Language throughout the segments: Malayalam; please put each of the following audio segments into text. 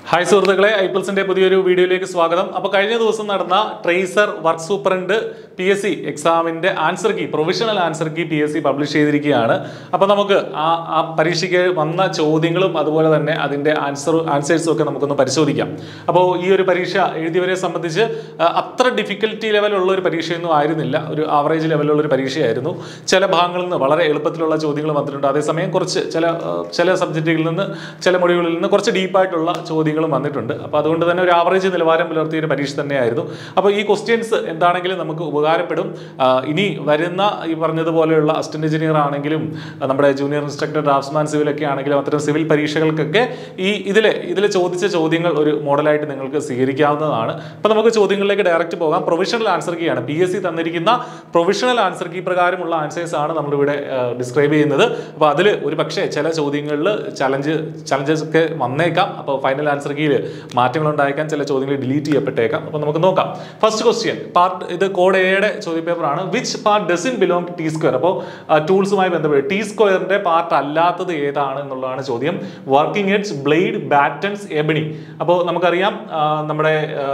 ഹായ് സുഹൃത്തുക്കളെ ഐപ്പിൾസിന്റെ പുതിയൊരു വീഡിയോയിലേക്ക് സ്വാഗതം അപ്പോൾ കഴിഞ്ഞ ദിവസം നടന്ന ട്രേസർ വർക്ക് സൂപ്പറിന്റ് പി എസ് സി എക്സാമിന്റെ answer key provisional answer key P S C publish ചെയ്തിരിക്കുകയാണ് അപ്പോൾ നമുക്ക് ആ ആ പരീക്ഷയ്ക്ക് വന്ന ചോദ്യങ്ങളും അതുപോലെ തന്നെ അതിന്റെ ആൻസർ ആൻസേഴ്സും ഒക്കെ നമുക്കൊന്ന് പരിശോധിക്കാം അപ്പോൾ ഈ ഒരു പരീക്ഷ എഴുതിയവരെ സംബന്ധിച്ച് ആ, അത്ര ഡിഫിക്കൽറ്റി ലെവലുള്ള ഒരു പരീക്ഷയൊന്നും ആയിരുന്നില്ല ഒരു ആവറേജ് ലെവലുള്ള ഒരു പരീക്ഷയായിരുന്നു ചില ഭാഗങ്ങളിൽ നിന്ന് വളരെ എളുപ്പത്തിലുള്ള ചോദ്യങ്ങൾ വന്നിട്ടുണ്ട് അതേസമയം കുറച്ച് ചില ആ, ചില സബ്ജക്റ്റുകളിൽ നിന്ന് ചില മൊഴികളിൽ നിന്ന് കുറച്ച് ഡീപ്പായിട്ടുള്ള ചോദ്യങ്ങളും വന്നിട്ടുണ്ട് അപ്പോൾ അതുകൊണ്ട് തന്നെ ഒരു ആവറേജ് നിലവാരം പുലർത്തിയ ഒരു പരീക്ഷ തന്നെയായിരുന്നു അപ്പോൾ ഈ ക്വസ്റ്റ്യൻസ് എന്താണെങ്കിലും നമുക്ക് ഉപകാരപ്പെടും ആ, ഇനി വരുന്ന ഈ പറഞ്ഞതുപോലെയുള്ള അസിസ്റ്റന്റ് എഞ്ചിനീയർ ആണെങ്കിലും ആ, നമ്മുടെ ജൂനിയർ ഇൻസ്ട്രക്ടർ ഡ്രാഫ്റ്റ്സ്മാൻ സിവിൽ ഒക്കെ ആണെങ്കിലും അത്തരം സിവിൽ പരീക്ഷകൾക്കൊക്കെ ഈ ഇതിലെ ഇതിൽ ചോദിച്ച ചോദ്യങ്ങൾ ഒരു മോഡലായിട്ട് നിങ്ങൾക്ക് സ്വീകരിക്കാവുന്നതാണ് അപ്പോൾ നമുക്ക് ചോദ്യങ്ങളിലേക്ക് ഡയറക്റ്റ് പോകാം പ്രൊവിഷണൽ ആൻസർ കീ ആണ് പി എസ് സി തന്നിരിക്കുന്ന പ്രൊവിഷണൽ ആൻസർ കീ പ്രകാരമുള്ള ആൻസേഴ്സ് ആണ് നമ്മളിവിടെ ഡിസ്ക്രൈബ് ചെയ്യുന്നത് അപ്പോൾ അതിൽ ഒരു പക്ഷേ ചില ചോദ്യങ്ങളിൽ ചലഞ്ച് ചലഞ്ചസ് ഒക്കെ വന്നേക്കാം അപ്പോൾ ഫൈനൽ ആൻസർ കീയിൽ മാറ്റങ്ങൾ ഉണ്ടായേക്കാം ചില ചോദ്യങ്ങൾ ഡിലീറ്റ് ചെയ്യപ്പെട്ടേക്കാം അപ്പോൾ നമുക്ക് നോക്കാം ഫസ്റ്റ് ക്വസ്റ്റ്യൻ പാർട്ട് ഇത് കോഡ് എയുടെ ചോദ്യ പേപ്പറാണ് which part doesn't belong to T square അപ്പോൾ ടൂൾസുമായി ബന്ധപ്പെട്ട് ടി സ്ക്വയറിന്റെ പാർട്ട് അല്ലാത്തത് ഏതാണ് എന്നുള്ളതാണ് ചോദ്യം working edge blade battens ebony അപ്പോൾ നമുക്കറിയാം ആ, നമ്മുടെ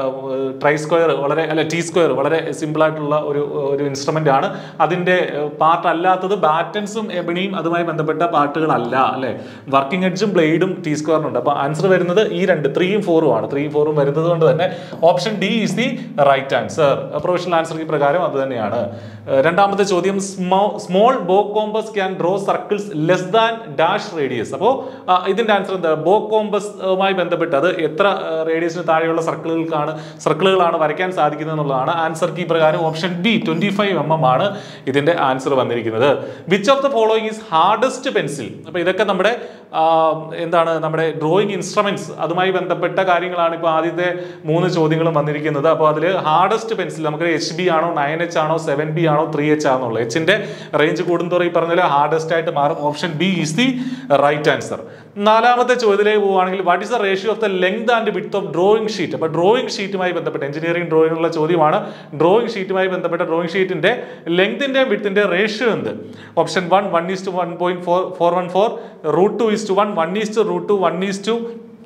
ട്രൈ സ്ക്വയർ വളരെ അല്ല ടി സ്ക്വയർ വളരെ സിമ്പിൾ ആയിട്ടുള്ള ഒരു ഒരു ഇൻസ്ട്രുമെന്റ് ആണ് അതിന്റെ പാർട്ട് അല്ലാത്തത് ബാറ്റൻസും എബിണിയും അതുമായി ബന്ധപ്പെട്ട പാർട്ടുകളല്ല അല്ലെ വർക്കിംഗ് എഡ്ജും ബ്ലേഡും ടി സ്ക്വയറിനുണ്ട് അപ്പോൾ ആൻസർ വരുന്നത് ഈ രണ്ട് ത്രീയും ഫോറും ആണ് ത്രീയും ഫോറും വരുന്നത് കൊണ്ട് തന്നെ option D is the right answer professional answer ഈ പ്രകാരം അത് തന്നെയാണ് ഏഹ് രണ്ടാമത്തെ ചോദ്യം small bow compass can draw circles less than dash radius അപ്പോൾ ഇതിന്റെ ആൻസർ എന്താ ബോ കോമ്പസുമായി ബന്ധപ്പെട്ട് അത് എത്ര റേഡിയസിന് താഴെയുള്ള സർക്കിളുകൾക്കാണ് സർക്കിളുകളാണ് വരയ്ക്കാൻ സാധിക്കുന്നത് എന്നുള്ളതാണ് ആൻസർ കീ പ്രകാരം option B twenty five M M ആണ് ഇതിന്റെ ആൻസർ വന്നിരിക്കുന്നത് which of the following is hardest pencil അപ്പോൾ ഇതൊക്കെ നമ്മുടെ ആ, എന്താണ് നമ്മുടെ ഡ്രോയിങ് ഇൻസ്ട്രുമെന്റ്സ് അതുമായി ബന്ധപ്പെട്ട കാര്യങ്ങളാണ് ഇപ്പോൾ ആദ്യത്തെ മൂന്ന് ചോദ്യങ്ങളും വന്നിരിക്കുന്നത് അപ്പോൾ അതിൽ ഹാർഡസ്റ്റ് പെൻസിൽ നമുക്ക് എച്ച് ബി ആണോ നയൻ എച്ച് ആണോ സെവൻ ബി ആണോ ത്രീ എച്ച് ആണോ ഉള്ളത് എച്ചിന്റെ റേഞ്ച് കൂടുന്തോറും ഈ പറഞ്ഞ ഹാർഡസ്റ്റ് ആയിട്ട് മാറും option B is the right answer നാലാമത്തെ ചോദ്യത്തിലേക്ക് പോവുകയാണെങ്കിൽ what is the ratio of the length and width of drawing sheet അപ്പോൾ ഡ്രോയിങ് ഷീറ്റുമായി ബന്ധപ്പെട്ട് എഞ്ചിനീയറിംഗ് ഡ്രോയിങ്ങിനുള്ള ചോദ്യമാണ് ഡ്രോയിങ് ഷീറ്റുമായി ബന്ധപ്പെട്ട ഡ്രോയിങ് ഷീറ്റിന്റെ ലെങ്തിന്റെയും വിത്തിന്റെ റേഷ്യോ എന്ത് option one one is to one point four four one four root two is to one one is to root two one is to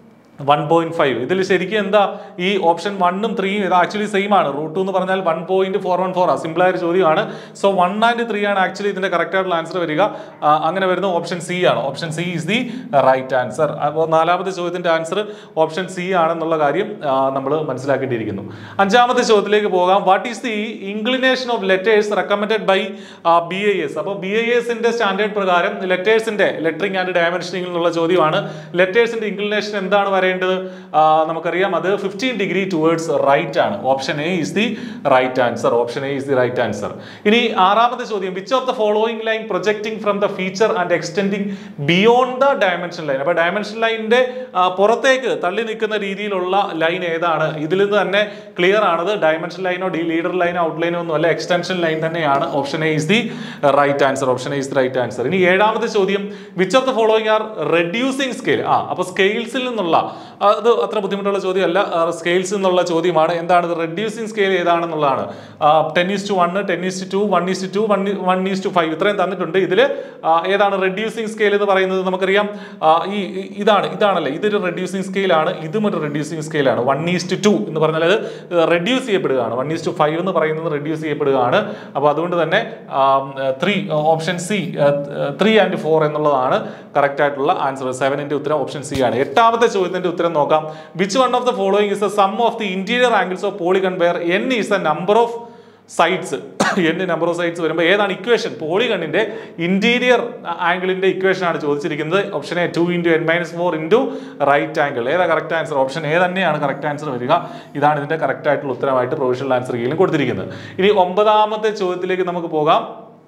one point five ഇതിൽ ശരിക്കും എന്താ ഈ ഓപ്ഷൻ വണ്ണും ത്രീയും ഇത് ആക്ച്വലി സെയിം ആണ് റൂട്ട് ടു എന്ന് പറഞ്ഞാൽ one point four one four ആ സിമ്പിൾ ആയ ഒരു ചോദ്യമാണ് സോ വൺ ആൻഡ് ത്രീ ആണ് ആക്ച്വലി ഇതിന്റെ കറക്റ്റ് ആയിട്ടുള്ള ആൻസർ വരിക ആ, അങ്ങനെ വരുന്ന ഓപ്ഷൻ സി ആണ് option C is the right answer അപ്പോൾ നാലാമത്തെ ചോദ്യത്തിന്റെ ആൻസർ ഓപ്ഷൻ സി ആണെന്നുള്ള കാര്യം നമ്മൾ മനസ്സിലാക്കേണ്ടിയിരിക്കുന്നു അഞ്ചാമത്തെ ചോദ്യത്തിലേക്ക് പോകാം what is the inclination of letters recommended by B I S അപ്പോൾ ബി ഐ എസിന്റെ സ്റ്റാൻഡേർഡ് പ്രകാരം ലെറ്റേഴ്സിന്റെ ലെറ്ററിംഗ് ആൻഡ് ഡയമെൻഷനിങ് എന്നുള്ള ചോദ്യമാണ് ലെറ്റേഴ്സിന്റെ ഇംഗ്ലിനേഷൻ എന്താണ് വരേണ്ടത് ആ, നമുക്കറിയാം അത് ഫിഫ്റ്റീൻ ഡിഗ്രി ടുവേർഡ്സ് റൈറ്റ് ആണ് option A is the right answer option A is the right answer ഇനി ആറാമത്തെ ചോദ്യം which of the following line projecting from the feature and extending beyond the dimension line അപ്പോൾ ഡയമെൻഷൻ ലൈനിന്റെ പുറത്തേക്ക് തള്ളി നിൽക്കുന്ന രീതിയിലുള്ള ലൈൻ ഏതാണ് ഇതിൽ നിന്ന് തന്നെ ക്ലിയർ ആണത് ഡയമെൻഷൻ ലൈനോ ഡി ലീഡർ ലൈനോ ഔട്ട് ലൈനോ ഒന്നും അല്ല എക്സ്റ്റൻഷൻ ലൈൻ തന്നെയാണ് option A is the right answer option A is the right answer ഇനി ഏഴാമത്തെ ചോദ്യം which of the following are reducing scale ആ അപ്പോൾ സ്കെയിൽസിൽ നിന്നുള്ള ആ, അത് അത്ര ബുദ്ധിമുട്ടുള്ള ചോദ്യമല്ല സ്കെയിൽസ് എന്നുള്ള ചോദ്യമാണ് എന്താണ് ഇത് റെഡ്യൂസിങ് സ്കെയിൽ ഏതാണെന്നുള്ളതാണ് ten is to one ten is to one is to one one is to five ഇത്രയും തന്നിട്ടുണ്ട് ഇതിൽ ഏതാണ് റെഡ്യൂസിങ് സ്കെയിൽ എന്ന് പറയുന്നത് നമുക്കറിയാം ആ, ഈ ഈ- ഇതാണ് ഇതാണല്ലേ ഇതൊരു റെഡ്യൂസിങ് സ്കെയിലാണ് ഇതും ഒരു റെഡ്യൂസിങ് സ്കെയിലാണ് വൺ ഈസ് ടു ടു എന്ന് പറഞ്ഞാൽ അത് റെഡ്യൂസ് ചെയ്യപ്പെടുകയാണ് വൺ ഈസ് ടു ഫൈവ് എന്ന് പറയുന്നത് റെഡ്യൂസ് ചെയ്യപ്പെടുകയാണ് അപ്പോൾ അതുകൊണ്ട് തന്നെ three option C three and four എന്നുള്ളതാണ് കറക്റ്റ് ആയിട്ടുള്ള ആൻസർ സെവനിന്റെ ഉത്തരം ഓപ്ഷൻ സി ആണ് എട്ടാമത്തെ ചോദ്യത്തിന്റെ ഉത്തരം നോക്കാം which one of the following is the sum of the interior angles of polygon where N is the number of sides N number of sides വരുമ്പോൾ ഏതാണ് ഇക്വേഷൻ പോളിഗണിന്റെ ഇന്റീരിയർ ആംഗിളിന്റെ ഇക്വേഷൻ ആണ് ചോദിച്ചിരിക്കുന്നത് option A two into N minus four into right angle ഏതാ കറക്റ്റ് ആൻസർ ഓപ്ഷൻ എ തന്നെയാണ് കറക്റ്റ് ആൻസർ വരിക ഇതാണ് ഇതിന്റെ കറക്റ്റ് ആയിട്ടുള്ള ഉത്തരമായിട്ട് പ്രൊവിഷണൽ ആൻസർ കീഴിലും കൊടുത്തിരിക്കുന്നത് ഇനി ഒമ്പതാമത്തെ ചോദ്യത്തിലേക്ക് നമുക്ക് പോകാം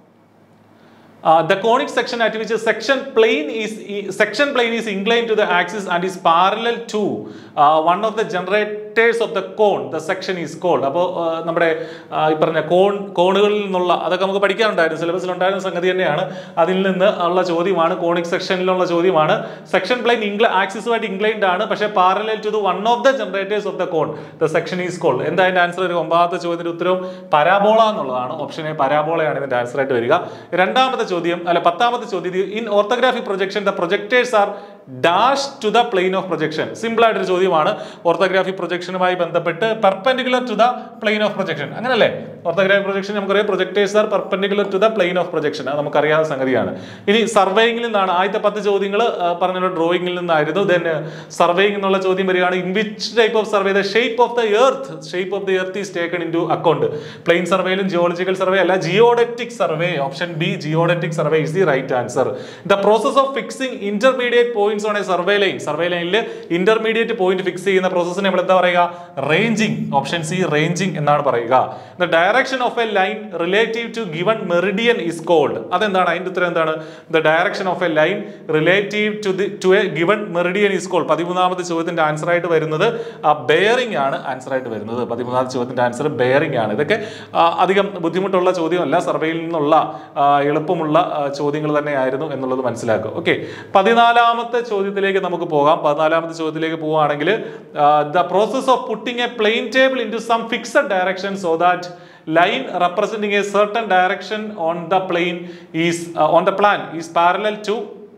Uh, the conic section at which a section plane is section plane is inclined to the axis and is parallel to uh, one of the generators of the cone the section is called അപ്പോൾ നമ്മുടെ ആ, ഈ പറഞ്ഞ കോൺ കോണുകളിൽ നിന്നുള്ള അതൊക്കെ നമുക്ക് പഠിക്കാനുണ്ടായിരുന്നു സിലബസിൽ ഉണ്ടായിരുന്ന സംഗതി തന്നെയാണ് അതിൽ നിന്ന് ഉള്ള ചോദ്യമാണ് കോണിക് സെക്ഷനിലുള്ള ചോദ്യമാണ് സെക്ഷൻ പ്ലെയിൻ ഇംഗ്ല ആക്സിസുമായിട്ട് ഇൻക്ലൈൻഡ് ആണ് പക്ഷേ parallel to the one of the generators of the cone the section is called എന്താ അതിന്റെ ആൻസർ ഒരു ഒമ്പതാമത്തെ ചോദ്യത്തിന്റെ ഉത്തരവും പരാബോള എന്നുള്ളതാണ് ഓപ്ഷൻ എ പരാബോളയാണ് ഇതിന്റെ ആൻസർ ആയിട്ട് വരിക രണ്ടാമത്തെ ചോദ്യം അല്ല പത്താമത്തെ ചോദ്യം in orthographic projection the projectors are dash to the plane of projection simple ആയിട്ടൊരു ചോദ്യമാണ് ഓർത്തോഗ്രാഫി പ്രൊജക്ഷനുമായി ബന്ധപ്പെട്ട് perpendicular to the plane of projection അങ്ങനല്ലേ ഓർത്തോഗ്രാഫി പ്രൊജക്ഷൻ നമുക്കറിയാം projectors are perpendicular to the plane of projection അത് നമുക്കറിയാവുന്ന സംഗതിയാണ് ഇനി സർവേയിങ്ങിൽ നിന്നാണ് ആദ്യത്തെ പത്ത് ചോദ്യങ്ങൾ പറഞ്ഞ ഡ്രോയിങ്ങിൽ നിന്നായിരുന്നു ദെൻ സർവേയിങ് എന്നുള്ള ചോദ്യം വരികയാണ് in which type of survey the shape of the earth shape of the earth is taken into account plane സർവേയിലും ജിയോളജിക്കൽ സർവേ അല്ല geodetic survey option B geodetic survey is the right answer the process of fixing intermediate points on a survey line survey ലൈനിൽ ഇന്റർമീഡിയറ്റ് പോയിന്റ് ഫിക്സ് ചെയ്യുന്ന പ്രോസസ്സിനെ നമ്മൾ എന്താ പറയുക റേഞ്ചിങ് ഓപ്ഷൻ സി റേഞ്ചിങ് എന്നാണ് പറയുക the direction of a line relative to given meridian is called അതെന്താണ് അതിന്റെ ഉത്തരം എന്താണ് the direction of a line relative to the to a given meridian is called പതിമൂന്നാമത്തെ ചോദ്യത്തിന്റെ ആൻസർ ആയിട്ട് വരുന്നത് ബെയറിംഗ് ആണ് ആൻസർ ആയിട്ട് വരുന്നത് പതിമൂന്നാമത്തെ ചോദ്യത്തിന്റെ ആൻസർ ബെയറിംഗ് ആണ് ഇതൊക്കെ ആ, അധികം ബുദ്ധിമുട്ടുള്ള ചോദ്യമല്ല സർവേയിൽ നിന്നുള്ള ആ, എളുപ്പമുള്ള ആ, ചോദ്യങ്ങൾ തന്നെയായിരുന്നു എന്നുള്ളത് മനസ്സിലാക്കുക ഓക്കെ പതിനാലാമത്തെ ചോദ്യത്തിലേക്ക് നമുക്ക് പോകാം പതിനാലാമത്തെ ചോദ്യത്തിലേക്ക് പോവുകയാണെങ്കിൽ the process of putting a plane table into some fixed direction so that line representing a certain direction on the plane is on the plan is parallel to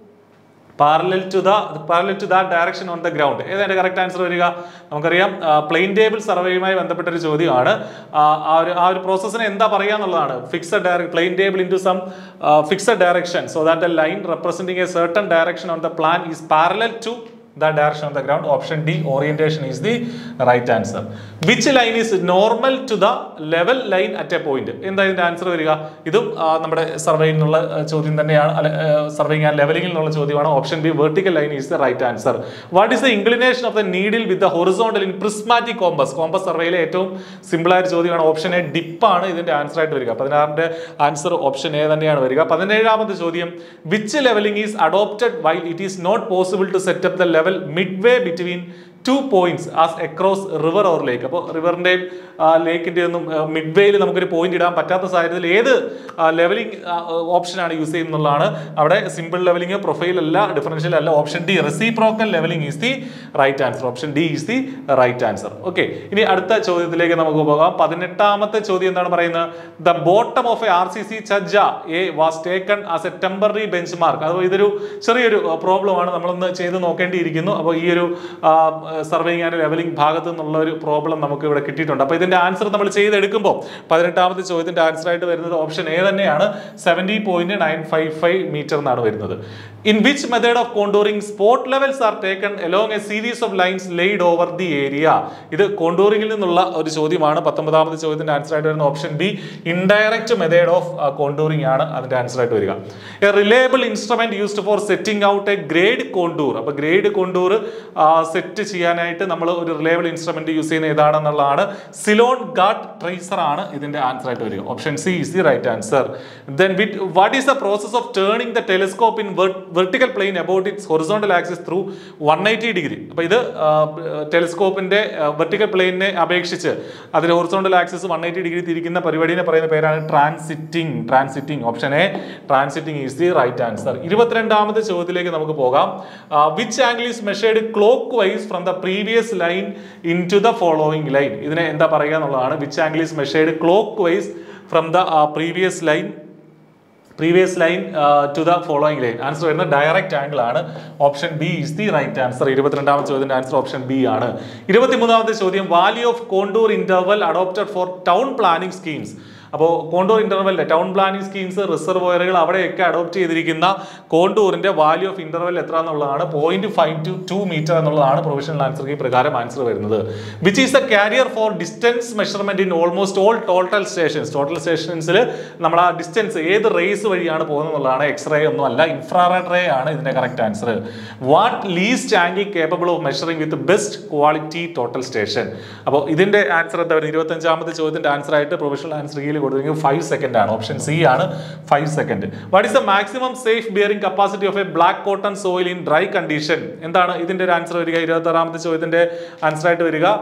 parallel to the parallel to that direction on the ground ഏതാണ്ട് കറക്റ്റ് ആൻസർ വരിക നമുക്കറിയാം പ്ലെയിൻ ടേബിൾ സർവേയുമായി ബന്ധപ്പെട്ട ഒരു ചോദ്യമാണ് ആ, ആ ഒരു ആ ഒരു പ്രോസസ്സിനെ എന്താ പറയുക എന്നുള്ളതാണ് fixed direct plane table into some fixed direction so that a line representing a certain direction on the plan is parallel to the direction of the ground option d orientation is the right answer which line is normal to the level line at a point എന്താ ഇതിന്റെ ആൻസർ വരിക ഇതും ആ, നമ്മുടെ സർവേയിൽ നിന്നുള്ള ആ, ചോദ്യം തന്നെയാണ് അല്ല സർവേയിങ് ആൻഡ് ലെവലിംഗിൽ നിന്നുള്ള ചോദ്യമാണ് option B vertical line is the right answer what is the inclination of the needle with the horizontal in prismatic compass compass സർവേയിലെ ഏറ്റവും സിമ്പിൾ ആയ ഒരു ചോദ്യമാണ് ഓപ്ഷൻ എ ഡിപ്പാണ് ഇതിന്റെ ആൻസർ ആയിട്ട് വരിക പതിനാറിന്റെ ആൻസർ ഓപ്ഷൻ എ തന്നെയാണ് വരിക പതിനേഴാമത്തെ ചോദ്യം which levelling is adopted while it is not possible to set up the level mid way between two points as across river or lake അപ്പോൾ റിവറിന്റെയും ലേക്കിന്റെ ഒന്നും മിഡ് വേയിൽ നമുക്കൊരു പോയിന്റ് ഇടാൻ പറ്റാത്ത സാഹചര്യത്തിൽ ഏത് ലെവലിംഗ് ഓപ്ഷനാണ് യൂസ് ചെയ്യുന്നതാണ് അവിടെ സിമ്പിൾ ലെവലിംഗ് പ്രൊഫൈൽ അല്ല ഡിഫറൻഷ്യൽ അല്ല option D reciprocal levelling is the right answer option D is the right answer okay ഇനി അടുത്ത ചോദ്യത്തിലേക്ക് നമുക്ക് പോകാം പതിനെട്ടാമത്തെ ചോദ്യം എന്താണ് പറയുന്നത് the bottom of a R C C chajja a was taken as a temporary bench mark അപ്പോൾ ഇതൊരു ചെറിയൊരു പ്രോബ്ലം ആണ് നമ്മളൊന്ന് ചെയ്ത് നോക്കേണ്ടിയിരിക്കുന്നു അപ്പോൾ ഈ ഒരു സർവേയിങ് ആൻഡ് ലെവലിംഗ് ഭാഗത്ത് നിന്നുള്ള ഒരു പ്രോബ്ലം നമുക്ക് ഇവിടെ കിട്ടിയിട്ടുണ്ട് അപ്പോൾ ഇതിന്റെ ആൻസർ നമ്മൾ ചെയ്തെടുക്കുമ്പോൾ പതിനെട്ടാമത്തെ ചോദ്യത്തിന്റെ ആൻസർ ആയിട്ട് വരുന്നത് ഓപ്ഷൻ എ തന്നെയാണ് seventy point nine five five metre എന്നാണ് വരുന്നത് in which method of contouring spot levels are taken along a series of lines laid over the area ഇത് കോണ്ടൂറിംഗിൽ നിന്നുള്ള ഒരു ചോദ്യമാണ് പത്തൊമ്പതാമത്തെ ചോദ്യത്തിന്റെ ആൻസർ ആയിട്ട് വരുന്ന option B indirect method of contouring ആണ് അതിന്റെ ആൻസർ ആയിട്ട് വരിക a reliable instrument used for setting out a grade contour അപ്പൊ ഗ്രേഡ് കോണ്ടൂർ സെറ്റ് ചെയ്യാനായിട്ട് നമ്മൾ ഒരു റിലേബിൾ ഇൻസ്ട്രുമെന്റ് യൂസ് ചെയ്യുന്ന ഏതാണെന്നുള്ളതാണ് സിലോൺ ഗാട്ട് ട്രേസർ ആണ് ഇതിന്റെ ആൻസർ ആയിട്ട് വരിക option C is the right answer then with what is the process of turning the telescope in vertical plane about its horizontal axis through one eighty degree അപ്പോൾ ഇത് ടെലിസ്കോപ്പിന്റെ വെർട്ടിക്കൽ പ്ലെയിനെ അപേക്ഷിച്ച് അതിൽ horizontal axis one eighty degree തിരിക്കുന്ന പരിപാടിനെ പറയുന്ന പേരാണ് transiting transiting option A transiting is the right answer ഇരുപത്തിരണ്ടാമത്തെ ചോദ്യത്തിലേക്ക് നമുക്ക് പോകാം which angle is measured clockwise from the previous line in into the following line ഇതിനെ എന്താ പറയുക എന്നുള്ളതാണ് which angle is measured clockwise from the previous line previous line to the following line answer വരുന്നത് ഡയറക്റ്റ് ആംഗിൾ ആണ് option B is the right answer ഇരുപത്തിരണ്ടാമത്തെ ചോദ്യത്തിന്റെ ആൻസർ ഓപ്ഷൻ ബി ആണ് ഇരുപത്തിമൂന്നാമത്തെ ചോദ്യം value of contour interval adopted for town planning schemes അപ്പോൾ കോണ്ടൂർ ഇന്റർവെല്ലിലെ ടൗൺ പ്ലാനിംഗ് സ്കീംസ് റിസർവോയറുകൾ അവിടെയൊക്കെ അഡോപ്റ്റ് ചെയ്തിരിക്കുന്ന കോണ്ടൂറിന്റെ വാല്യൂ ഓഫ് ഇന്റർവെൽ എത്ര എന്നുള്ളതാണ് point five two two metre എന്നുള്ളതാണ് പ്രൊവിഷണൽ ആൻസർ ഈ പ്രകാരം ആൻസർ വരുന്നത് which is the carrier for distance measurement in almost all total stations total സ്റ്റേഷൻസിൽ നമ്മൾ ആ ഡിസ്റ്റൻസ് ഏത് റേസ് വഴിയാണ് പോകുന്നത് എന്നുള്ളതാണ് എക്സ്റേ ഒന്നും അല്ല ഇൻഫ്രാറെഡ് റേ ആണ് ഇതിന്റെ correct answer what least angle capable of measuring with best quality total station അപ്പോൾ ഇതിന്റെ ആൻസർ എന്താ പറയുക ഇരുപത്തഞ്ചാമത്തെ ചോദ്യത്തിന്റെ ആൻസർ ആയിട്ട് പ്രൊഫഷണൽ ആൻസർ കീഴിൽ കൊടുത്തെങ്കിൽ ഫൈവ് സെക്കൻഡ് ആണ് ഓപ്ഷൻ സി ആണ് five second what is the maximum safe bearing capacity of a black cotton soil in dry condition എന്താണ് ഇതിന്റെ ഒരു ആൻസർ വരിക ഇരുപത്തി ആറാമത്തെ ചോദ്യത്തിന്റെ ആൻസർ ആയിട്ട് വരിക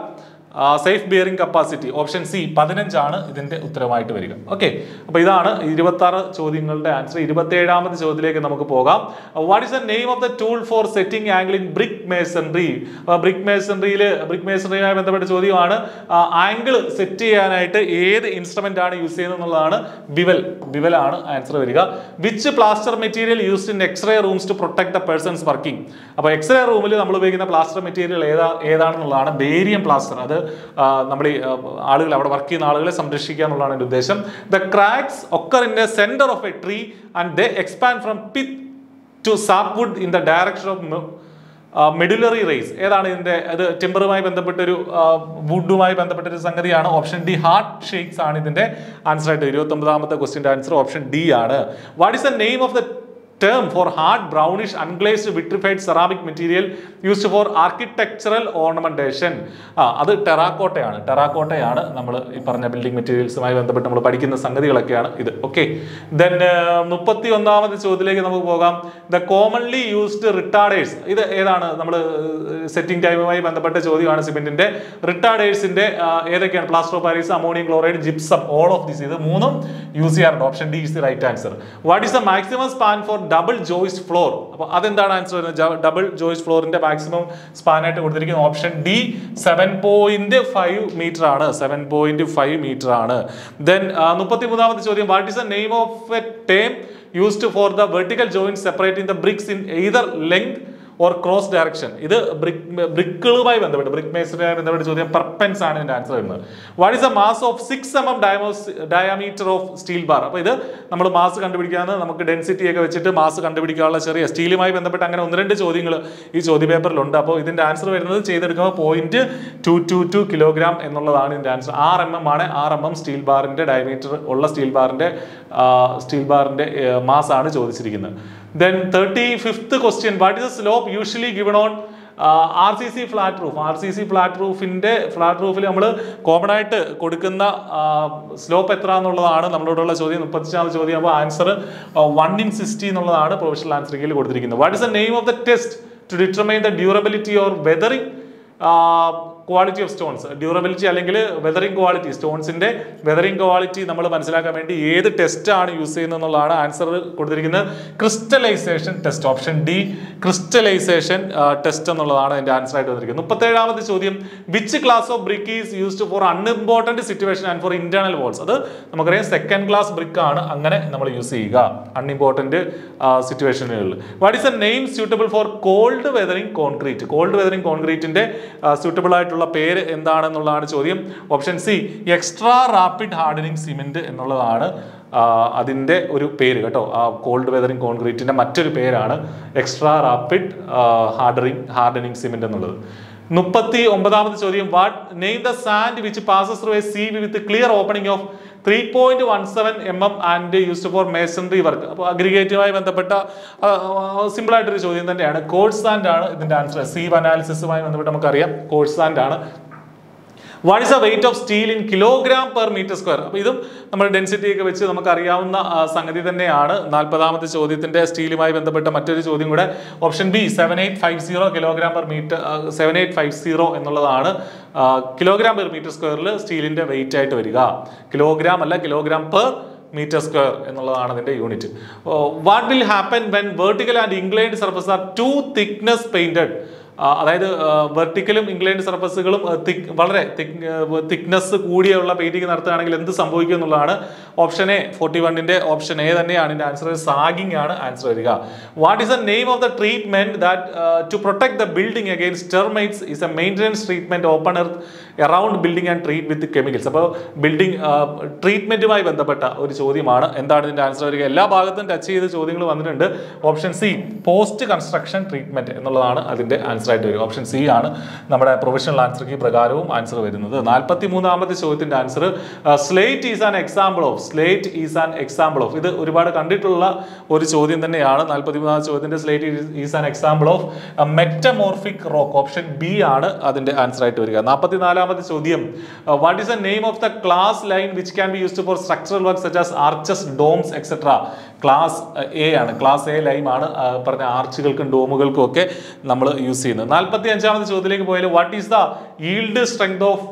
safe bearing capacity option C പതിനഞ്ചാണ് ഇതിന്റെ ഉത്തരമായിട്ട് വരിക ഓക്കെ അപ്പൊ ഇതാണ് ഇരുപത്തി ആറ് ചോദ്യങ്ങളുടെ ആൻസർ ഇരുപത്തി ഏഴാമത് ചോദ്യത്തിലേക്ക് നമുക്ക് പോകാം what is the name of the tool for setting angle in brick masonry brick മേസൺറിയിൽ ബ്രിക് മേസൺറിയുമായി ബന്ധപ്പെട്ട ചോദ്യമാണ് ആംഗിൾ സെറ്റ് ചെയ്യാനായിട്ട് ഏത് ഇൻസ്ട്രുമെന്റ് ആണ് യൂസ് ചെയ്യുന്നത് എന്നുള്ളതാണ് ബിവൽ ബിവൽ ആണ് ആൻസർ വരിക which plaster material used in x-ray rooms to protect the persons working അപ്പോൾ എക്സ്റേ റൂമിൽ നമ്മൾ ഉപയോഗിക്കുന്ന പ്ലാസ്റ്റർ മെറ്റീരിയൽ ഏതാ ഏതാണെന്നുള്ളതാണ് ബേരിയം പ്ലാസ്റ്റർ അത് നമ്മൾ ഈ ആ, ആളുകൾ അവിടെ വർക്ക് ചെയ്യുന്ന ആളുകളെ സംരക്ഷിക്കുക എന്നുള്ളതാണ് എൻ്റെ ഉദ്ദേശം the cracks occur in the centre of a tree and they expand from pith to sapwood in the direction of medullary rays ഏതാണ് ഇതിന്റെ അത് ടിമ്പറുമായി ബന്ധപ്പെട്ട ഒരു വുഡുമായി ബന്ധപ്പെട്ട ഒരു സംഗതിയാണ് ഓപ്ഷൻ ഡി ഹാർട്ട് ഷേക്സ് ആണ് ഇതിന്റെ ആൻസർ ആയിട്ട് ഇരുപത്തി ഒമ്പതാമത്തെ ക്വസ്റ്റിന്റെ ആൻസർ ഓപ്ഷൻ ഡി ആണ് what is the name of the term for hard brownish unglazed vitrified ceramic material used for architectural ornamentation ആ അത് ടെറാക്കോട്ടയാണ് ടെറാക്കോട്ടയാണ് നമ്മൾ ഈ പറഞ്ഞ ബിൽഡിംഗ് മെറ്റീരിയൽസുമായി ബന്ധപ്പെട്ട് നമ്മൾ പഠിക്കുന്ന സംഗതികളൊക്കെയാണ് ഇത് ഓക്കെ ദെൻ മുപ്പത്തി ഒന്നാമത് ചോദ്യത്തിലേക്ക് നമുക്ക് പോകാം ദ കോമൺലി യൂസ്ഡ് റിട്ടാർഡേഴ്സ് ഇത് ഏതാണ് നമ്മൾ സെറ്റിംഗ് ടൈമുമായി ബന്ധപ്പെട്ട ചോദ്യമാണ് സിമെന്റിന്റെ റിട്ടാർഡേഴ്സിന്റെ ഏതൊക്കെയാണ് plaster of Paris ammonium chloride gypsum all of this ഇത് മൂന്നും യൂസ് ചെയ്യാറുണ്ട് option D is the right answer what is the maximum span for double joist floor അപ്പോൾ അതെന്താണ് ആൻസർ വരുന്നത് ഡബിൾ ജോയിസ്റ്റ് ഫ്ലോറിന്റെ മാക്സിമം സ്പാൻ ആയിട്ട് കൊടുത്തിരിക്കുന്നത് option D seven point five metre ആണ് സെവൻ പോയിന്റ് ഫൈവ് മീറ്റർ ആണ് ദെൻ മുപ്പത്തി മൂന്നാമത്തെ ചോദ്യം what is the name of a term used for the vertical joint separating the bricks in either length or cross direction ഇത് ബ്രിക് ബ്രിക്കുകളുമായി ബന്ധപ്പെട്ട് ബ്രിക് മേസറുമായി ബന്ധപ്പെട്ട ചോദ്യം പെർപെൻസ് ആണ് ഇതിന്റെ ആൻസർ വരുന്നത് what is the mass of six M M ഡയമോസ് ഡയമീറ്റർ ഓഫ് സ്റ്റീൽ ബാർ അപ്പോൾ ഇത് നമ്മൾ മാസ് കണ്ടുപിടിക്കാന്ന് നമുക്ക് ഡെൻസിറ്റി ഒക്കെ വെച്ചിട്ട് മാസ് കണ്ടുപിടിക്കാനുള്ള ചെറിയ സ്റ്റീലുമായി ബന്ധപ്പെട്ട് അങ്ങനെ ഒന്ന് രണ്ട് ചോദ്യങ്ങൾ ഈ ചോദ്യ പേപ്പറിലുണ്ട് അപ്പോൾ ഇതിന്റെ ആൻസർ വരുന്നത് ചെയ്തെടുക്കുമ്പോൾ point two two two kilogram എന്നുള്ളതാണ് ഇതിന്റെ ആൻസർ ആറ് എം എം ആണ് ആറ് എം എം സ്റ്റീൽ ബാറിന്റെ ഡയമീറ്റർ ഉള്ള സ്റ്റീൽ ബാറിന്റെ സ്റ്റീൽ ബാറിന്റെ മാസ് ആണ് ചോദിച്ചിരിക്കുന്നത് then thirty fifth question what is slope usually given on R C C flat roof R C C flat റൂഫിന്റെ ഫ്ലാറ്റ് റൂഫിൽ നമ്മൾ കോമൺ ആയിട്ട് കൊടുക്കുന്ന സ്ലോപ്പ് എത്ര എന്നുള്ളതാണ് നമ്മളോടുള്ള ചോദ്യം മുപ്പത്തിച്ചാമത് ചോദ്യം അപ്പോൾ ആൻസർ വൺ ഇൻ സിക്സ്റ്റി എന്നുള്ളതാണ് പ്രൊഫഷണൽ ആൻസർ കീഴിൽ കൊടുത്തിരിക്കുന്നത് what is the name of the test to determine the durability or weathering quality of stones durability അല്ലെങ്കിൽ വെതറിംഗ് ക്വാളിറ്റി സ്റ്റോൺസിന്റെ വെതറിംഗ് ക്വാളിറ്റി നമ്മൾ മനസ്സിലാക്കാൻ വേണ്ടി ഏത് ടെസ്റ്റ് ആണ് യൂസ് ചെയ്യുന്നത് എന്നുള്ളതാണ് ആൻസർ കൊടുത്തിരിക്കുന്നത് crystallisation test option D crystallisation test എന്നുള്ളതാണ് അതിന്റെ ആൻസർ ആയിട്ട് വന്നിരിക്കുന്നത് മുപ്പത്തേഴാമത്തെ ചോദ്യം which class of brick is used for unimportant situation and for internal walls അത് നമുക്കറിയാം സെക്കൻഡ് ക്ലാസ് ബ്രിക്ക് ആണ് അങ്ങനെ നമ്മൾ യൂസ് ചെയ്യുക അൺഇമ്പോർട്ടന്റ് സിറ്റുവേഷനുകളിൽ what is a name suitable for cold weathering concrete cold weathering കോൺക്രീറ്റിന്റെ സ്യൂട്ടബിൾ ആയിട്ടുള്ള പേര് എന്താണെന്നുള്ളതാണ് ചോദ്യം option C extra rapid hardening cement എന്നുള്ളതാണ് ആ, അതിന്റെ ഒരു പേര് കേട്ടോ ആ കോൾഡ് വെതറിംഗ് കോൺക്രീറ്റിന്റെ മറ്റൊരു പേരാണ് extra rapid hardening hardening cement എന്നുള്ളത് മുപ്പത്തി ഒമ്പതാമത് ചോദ്യം what name the sand which passes through a sieve with clear opening of three point one seven M M and used for masonry work അപ്പോൾ അഗ്രിഗേറ്റുമായി ബന്ധപ്പെട്ട സിമ്പിൾ ആയിട്ടൊരു ചോദ്യം തന്നെയാണ് കോഴ്സ് സാൻഡ് ആണ് ഇതിന്റെ ആൻസർ സീവ് അനാലിസിസുമായി ബന്ധപ്പെട്ട് നമുക്കറിയാം കോഴ്സ് സാൻഡ് ആണ് what is the weight of steel in kilogram per metre square അപ്പോൾ ഇതും നമ്മൾ ഡെൻസിറ്റി ഒക്കെ വെച്ച് നമുക്ക് അറിയാവുന്ന ആ, സംഗതി തന്നെയാണ് നാൽപ്പതാമത്തെ ചോദ്യത്തിന്റെ സ്റ്റീലുമായി ബന്ധപ്പെട്ട മറ്റൊരു ചോദ്യം കൂടെ option B seven eight five zero kilogram per metre seven eight five zero എന്നുള്ളതാണ് കിലോഗ്രാം പെർ മീറ്റർ സ്ക്വയറിൽ സ്റ്റീലിന്റെ വെയിറ്റ് ആയിട്ട് വരിക കിലോഗ്രാം അല്ല കിലോഗ്രാം പെർ മീറ്റർ സ്ക്വയർ എന്നുള്ളതാണ് അതിന്റെ unit what will happen when vertical and inclined surface are too thickness painted ആ, അതായത് വെർട്ടിക്കലും ഇംഗ്ലൈൻഡ് സർഫസുകളും വളരെ തിക്നെസ് കൂടിയുള്ള പെയിന്റിംഗ് നടത്തുകയാണെങ്കിൽ എന്ത് സംഭവിക്കും എന്നുള്ളതാണ് ഓപ്ഷൻ എ ഫോർട്ടി വണ്ണിന്റെ ഓപ്ഷൻ എ തന്നെയാണ് ഇതിന്റെ ആൻസർ സാഗിങ് ആണ് ആൻസർ വരിക what is the name of the treatment that to protect the building against termites is a maintenance treatment open earth around building and treat with chemicals അപ്പോൾ ബിൽഡിംഗ് ട്രീറ്റ്മെന്റുമായി ബന്ധപ്പെട്ട ഒരു ചോദ്യമാണ് എന്താണ് ഇതിന്റെ ആൻസർ വരിക എല്ലാ ഭാഗത്തും ടച്ച് ചെയ്ത ചോദ്യങ്ങൾ വന്നിട്ടുണ്ട് option C post construction treatment എന്നുള്ളതാണ് അതിന്റെ ആൻസർ ആയിട്ട് വരിക ഓപ്ഷൻ സി ആണ് നമ്മുടെ പ്രൊഫഷണൽ ആൻസർ കീ പ്രകാരവും ആൻസർ വരുന്നത് നാൽപ്പത്തി മൂന്നാമത്തെ ചോദ്യത്തിന്റെ answer slate is an example of slate is an example of ഇത് ഒരുപാട് കണ്ടിട്ടുള്ള ഒരു ചോദ്യം തന്നെയാണ് നാൽപ്പത്തി മൂന്നാമത്തെ ചോദ്യത്തിന്റെ slate is an example of metamorphic rock option B ആണ് അതിന്റെ ആൻസർ ആയിട്ട് വരിക നാൽപ്പത്തിനാലാമത്തെ ചോദ്യം what is the name of the class line which can be used for structural work such as arches domes etcetera class A ആണ് ക്ലാസ് എ ലൈം ആണ് ആ, പറഞ്ഞ ആർച്ചുകൾക്കും ഡോമുകൾക്കും ഒക്കെ നമ്മൾ യൂസ് ചെയ്യുന്നത് നാൽപ്പത്തി അഞ്ചാമത്തെ ചോദ്യത്തിലേക്ക് പോയാൽ what is the yield strength of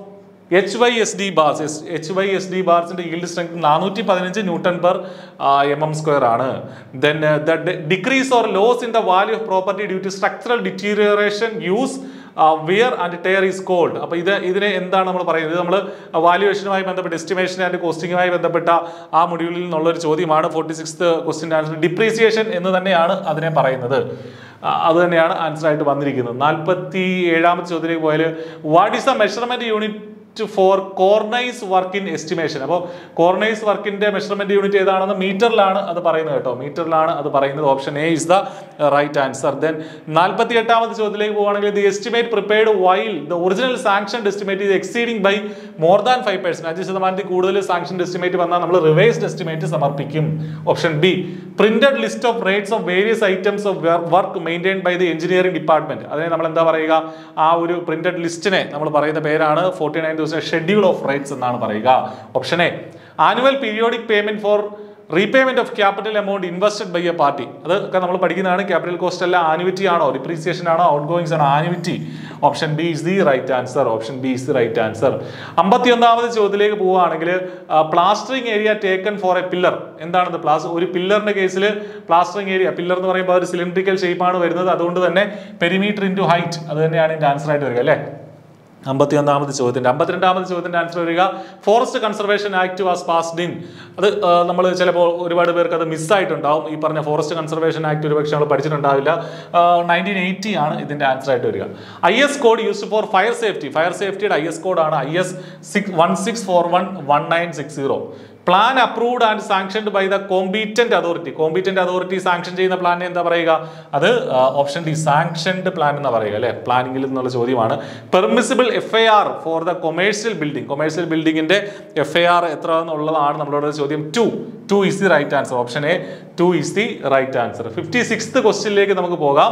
H Y S D bars H Y S D ബാർസിന്റെ ഈൽഡ് സ്ട്രെങ്ത് നാനൂറ്റി പതിനഞ്ച് newton per M M square ആണ് then the decrease or loss in the value of property due to structural deterioration use wear and tear is called അപ്പോൾ ഇത് ഇതിനെ എന്താണ് നമ്മൾ പറയുന്നത് ഇത് നമ്മൾ വാല്യുവേഷനുമായി ബന്ധപ്പെട്ട് എസ്റ്റിമേഷൻ ആൻഡ് കോസ്റ്റിംഗുമായി ബന്ധപ്പെട്ട ആ മൊഡ്യൂളിൽ നിന്നുള്ള ഒരു ചോദ്യമാണ് forty six question answer depreciation എന്ന് തന്നെയാണ് അതിനെ പറയുന്നത് ആ, അത് തന്നെയാണ് ആൻസർ ആയിട്ട് വന്നിരിക്കുന്നത് നാൽപ്പത്തി ഏഴാമത്തെ ചോദ്യത്തിലേക്ക് പോയാൽ what is the measurement unit for cornice work in estimation അപ്പോൾ കോർണൈസ് വർക്കിന്റെ മെഷർമെന്റ് യൂണിറ്റ് ഏതാണെന്ന് മീറ്ററിലാണ് അത് പറയുന്നത് കേട്ടോ മീറ്ററിലാണ് അത് പറയുന്നത് option A is the right answer then നാൽപ്പത്തി എട്ടാമത്തെ ചോദ്യത്തിലേക്ക് പോവുകയാണെങ്കിൽ the estimate prepared while the original sanction estimate is exceeding by more than five percent അഞ്ച് ശതമാനത്തിൽ കൂടുതൽ സാങ്ഷൻ എസ്റ്റിമേറ്റ് വന്നാൽ നമ്മൾ റിവൈസ്ഡ് എസ്റ്റിമേറ്റ് സമർപ്പിക്കും option B printed list of rates of various items of work maintain by the engineering department അതിനെ നമ്മൾ എന്താ പറയുക ആ ഒരു പ്രിന്റഡ് ലിസ്റ്റിനെ നമ്മൾ പറയുന്ന പേരാണ് ഫോർട്ടി നയൻ ദിവസം ഷെഡ്യൂൾ ഓഫ് റേറ്റ്സ് എന്നാണ് പറയുക option A annual periodic payment for repayment of capital amount invested by a party അതൊക്കെ നമ്മൾ പഠിക്കുന്നതാണ് ക്യാപിറ്റൽ കോസ്റ്റ് അല്ല ആനുവിറ്റി ആണോ ഡിപ്രീസിയേഷൻ ആണോ ഔട്ട് ഗോയിങ്സ് ആണോ annuity option B is the right answer option B is the right answer അമ്പത്തി ഒന്നാമത് ചോദ്യത്തിലേക്ക് പോവുകയാണെങ്കിൽ plastering area taken for a pillar എന്താണത് പ്ലാസ് ഒരു പില്ലറിന്റെ കേസിൽ പ്ലാസ്റ്ററിംഗ് ഏരിയ പില്ലർ എന്ന് പറയുമ്പോൾ ഒരു സിലിണ്ടറിക്കൽ ഷേപ്പാണ് വരുന്നത് അതുകൊണ്ട് തന്നെ പെരിമീറ്റർ ഇൻറ്റു ഹൈറ്റ് അത് തന്നെയാണ് ഇതിന്റെ ആൻസർ ആയിട്ട് വരിക അല്ലേ അമ്പത്തി ഒന്നാമത് ചോദ്യത്തിന്റെ അമ്പത്തിരണ്ടാമത് ചോദ്യത്തിന്റെ ആൻസർ വരിക forest conservation act was passed in അത് നമ്മൾ ചിലപ്പോൾ ഒരുപാട് പേർക്ക് അത് മിസ്സായിട്ടുണ്ടാവും ഈ പറഞ്ഞ ഫോറസ്റ്റ് കൺസർവേഷൻ ആക്ട് ഒരുപക്ഷെ നമ്മൾ പഠിച്ചിട്ടുണ്ടാവില്ല നയൻറ്റീൻ എയ്റ്റി ആണ് ഇതിന്റെ ആൻസർ ആയിട്ട് വരിക I S code used for fire safety fire സേഫ്റ്റിയുടെ ഐ എസ് കോഡാണ് I S six one six four one one nine six zero plan approved and sanctioned by the competent authority competent authority sanction ചെയ്യുന്ന പ്ലാൻ എന്താ പറയുക അത് ഓപ്ഷൻ ഡി സാങ്ഷൻഡ് പ്ലാൻ എന്ന് പറയുക അല്ലെ പ്ലാനിങ്ങിൽ നിന്നുള്ള ചോദ്യമാണ് permissible F I R for the commercial building commercial ബിൽഡിംഗിന്റെ എഫ് ഐ ആർ എത്ര എന്നുള്ളതാണ് നമ്മളോട് ചോദ്യം two two is the right answer option A two is the right answer fifty sixth ക്വസ്റ്റ്യനിലേക്ക് നമുക്ക് പോകാം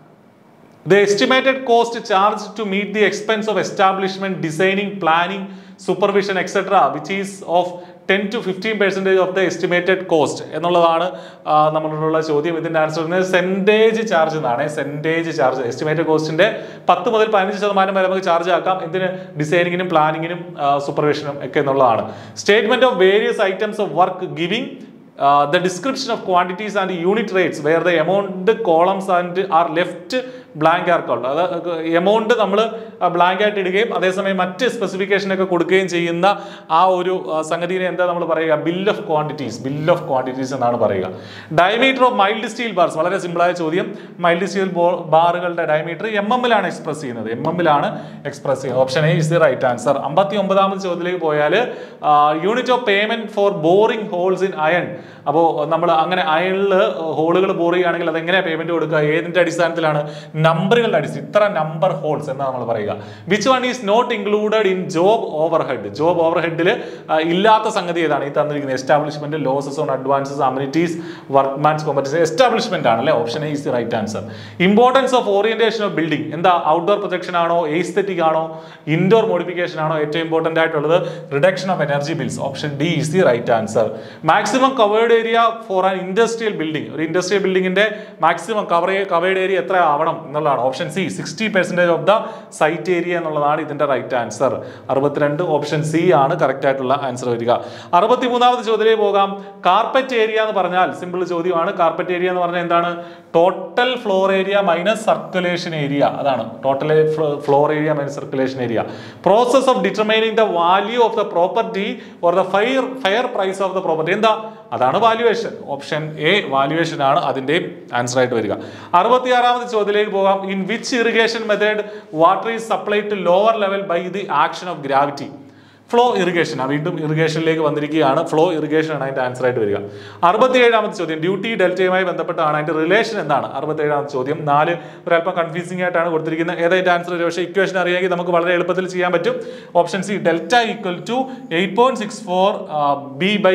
The estimated cost charged to meet the expense of establishment, designing, planning, supervision, etc., which is of 10 to 15 percentage of the estimated cost എന്നുള്ളതാണ് ആ, നമ്മളോടുള്ള ചോദ്യം ഇതിന്റെ ആൻസർ സെന്റേജ് ചാർജ് എന്നാണ് സെന്റേജ് ചാർജ് എസ്റ്റിമേറ്റഡ് കോസ്റ്റിന്റെ പത്ത് മുതൽ പതിനഞ്ച് ശതമാനം വരെ നമുക്ക് ചാർജ് ആക്കാം എന്തിന് ഡിസൈനിങ്ങിനും പ്ലാനിങ്ങിനും സൂപ്പർവിഷനും ഒക്കെ എന്നുള്ളതാണ് statement of various items of work giving uh, the description of quantities and unit rates where the amount columns and are left blank are called അത് എമൗണ്ട് നമ്മൾ ബ്ലാങ്ക് ആയിട്ട് ഇടുകയും അതേസമയം മറ്റ് സ്പെസിഫിക്കേഷൻ ഒക്കെ കൊടുക്കുകയും ചെയ്യുന്ന ആ ഒരു ആ, സംഗതിനെ എന്താ നമ്മൾ പറയുക bill of quantities bill of quantities എന്നാണ് പറയുക diameter of mild steel bars വളരെ സിമ്പിളായ ചോദ്യം മൈൽഡ് സ്റ്റീൽ ബാറുകളുടെ ഡയമീറ്റർ എം എമ്മിലാണ് എക്സ്പ്രസ് ചെയ്യുന്നത് എം എമ്മിലാണ് എക്സ്പ്രസ് ചെയ്യുന്നത് option A is the right answer അമ്പത്തി ഒമ്പതാമത് ചോദ്യത്തിലേക്ക് പോയാൽ unit of payment for boring holes in iron അപ്പോൾ നമ്മൾ അങ്ങനെ അയണിൽ ഹോളുകൾ ബോർ ചെയ്യുകയാണെങ്കിൽ അത് എങ്ങനെയാണ് പേയ്മെന്റ് കൊടുക്കുക ഏതിന്റെ അടിസ്ഥാനത്തിലാണ് നമ്പറുകളുടെ അടിസ്ഥാനം ഇത്ര നമ്പർ ഹോൾസ് എന്നാണ് നമ്മൾ പറയുക which one is not included in job overhead job over ഹെഡിൽ ഇല്ലാത്ത സംഗതി ഏതാണ് ഈ തന്നിരിക്കുന്നത് establishment losses on advances amenities workman's competition establishment ആണ് അല്ലേ option is the right answer importance of orientation of building എന്താ ഔട്ട്ഡോർ പ്രൊജക്ഷൻ ആണോ എസ്തെറ്റിക് ആണോ ഇൻഡോർ മോഡിഫിക്കേഷൻ ആണോ ഏറ്റവും ഇമ്പോർട്ടന്റ് ആയിട്ടുള്ളത് reduction of energy bills option D is the right answer maximum covered area for an industrial building ഒരു ഇൻഡസ്ട്രിയൽ ബിൽഡിംഗിന്റെ മാക്സിമം കവർ കവേർഡ് ഏരിയ എത്ര ആവണം എന്നുള്ളതാണ് option C sixty percentage of the site area എന്നുള്ളതാണ് ഇതിന്റെ റൈറ്റ് ആൻസർ അറുപത്തിരണ്ട് ഓപ്ഷൻ സി ആണ് കറക്റ്റ് ആയിട്ടുള്ള ആൻസർ വരിക അറുപത്തിമൂന്നാമത് ചോദ്യത്തിലേക്ക് പോകാം കാർപ്പറ്റ് ഏരിയ എന്ന് പറഞ്ഞാൽ സിമ്പിൾ ചോദ്യമാണ് കാർപ്പറ്റ് ഏരിയ എന്ന് പറഞ്ഞാൽ എന്താണ് total floor area minus circulation area അതാണ് total floor area minus circulation area process of determining the value of the property or the fair fair price of the property എന്താ അതാണ് വാല്യുവേഷൻ ഓപ്ഷൻ എ വാല്യുവേഷൻ ആണ് അതിന്റെ ആൻസർ ആയിട്ട് വരിക അറുപത്തിയാറാമത് ചോദ്യത്തിലേക്ക് പോകാം in which irrigation method water is supply to lower level by the action of gravity flow irrigation വീണ്ടും ഇറിഗേഷനിലേക്ക് വന്നിരിക്കുകയാണ് ഫ്ലോ ഇറിഗേഷൻ ആണ് അതിന്റെ ആൻസർ ആയിട്ട് വരിക അറുപത്തിയേഴാമത്തെ ചോദ്യം ഡ്യൂട്ടി ഡെൽറ്റയുമായി ബന്ധപ്പെട്ടാണ് അതിന്റെ റിലേഷൻ എന്താണ് അറുപത്തിയേഴാമത്തെ ചോദ്യം നാല് ഒരല്പം കൺഫ്യൂസിംഗ് ആയിട്ടാണ് കൊടുത്തിരിക്കുന്നത് ഏതായിട്ട് ആൻസർ വരും പക്ഷേ ഇക്വേഷൻ അറിയാമെങ്കിൽ നമുക്ക് വളരെ എളുപ്പത്തിൽ ചെയ്യാൻ പറ്റും option C delta equal to eight point six four B by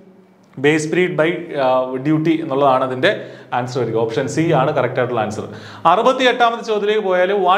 base period by duty എന്നുള്ളതാണ് അതിന്റെ ആൻസർ വരിക ഓപ്ഷൻ സി ആണ് കറക്റ്റ് ആയിട്ടുള്ള ആൻസർ അറുപത്തി എട്ടാമത്തെ ചോദ്യത്തിലേക്ക് പോയാൽ what